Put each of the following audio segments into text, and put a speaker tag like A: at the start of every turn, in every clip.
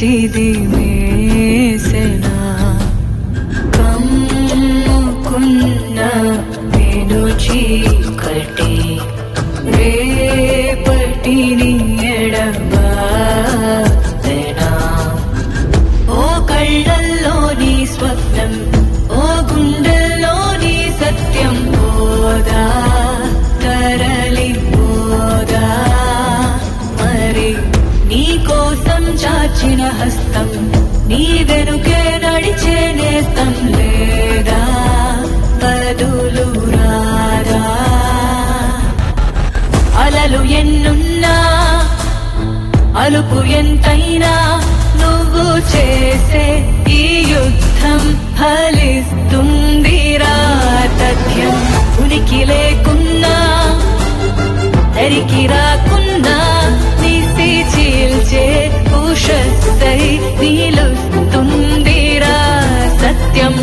A: చిదిమేసెనా కమ్ముకున్న నేను చీకటి రేపటిని ఎడబాదెనా ఓ కళ్ళల్లోని స్వప్నం ఓ గుండెల్లోని సత్యం పోదా తరలి పోదా మరి నీ కోసం చాచిన హస్తం నీ వెనుకే నడిచే నేస్తం లేదా బదులు రాదా అలలు ఎన్నున్నా అలుపు ఎంతైనా నువ్వు చేసే ఈ యుద్ధం ఫలిస్తుందిరా తథ్యం ఉనికి లేకున్నా దరికి రాకున్నా నిసి చీల్చే ఉషస్సై నిలుస్తుందిరా సత్యం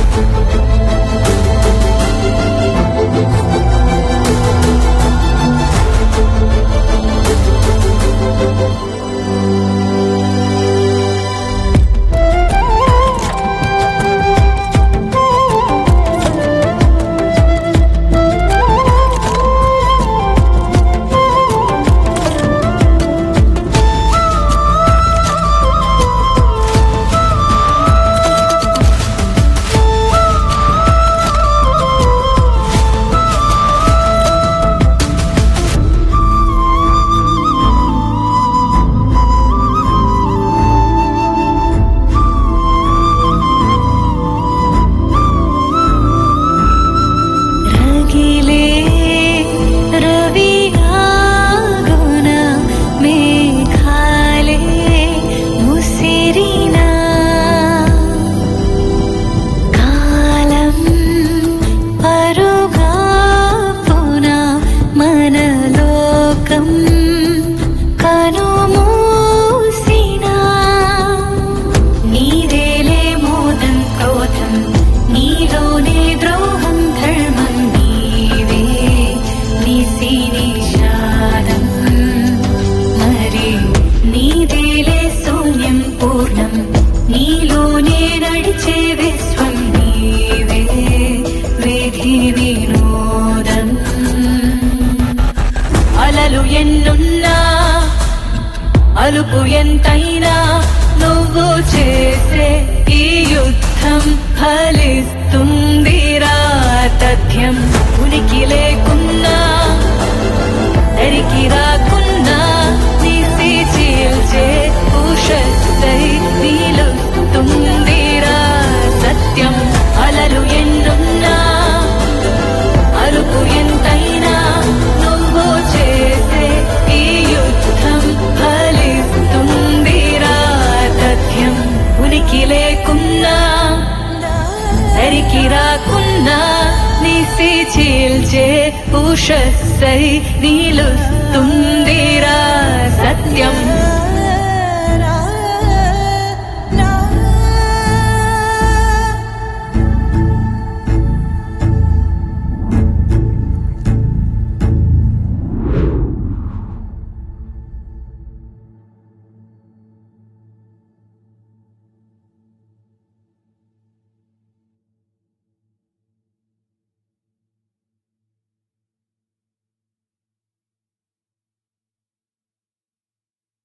A: రగిలే రవియాగున మేఘాలే ముసిరినా కాలం పరుగాపున మనలోకం కనుమూసినా నీదేలే మోదం క్రోధం నీలోనే ద్రోహం ధర్మం నీవే నిసి నిషాదం మరి నీదేలే శూన్యం పూర్ణం నీలోనే నడిచే విశ్వం నీవే విధి వినోదం అలలు ఎన్నున్నా అలుపు ఎంతైనా నువ్వు చేసే ఈ యుద్ధం ఫలిస్తుందిరా తథ్యం ఉనికి లేకున్నా దరికి రాకున్నా నిసి చీల్చే ఉషస్సై నిలుస్తుందిరా సత్యం అలలు ఎన్నున్నా అలుపు ఎంతైనా నువ్వు చేసే ఈ యుద్ధం ఫలిస్తుందిరా తథ్యం ఉనికి లేకున్నా దరికి రాకున్నా నిసి చీల్చే ఉషస్సై నిలుస్తుందిరా సత్యం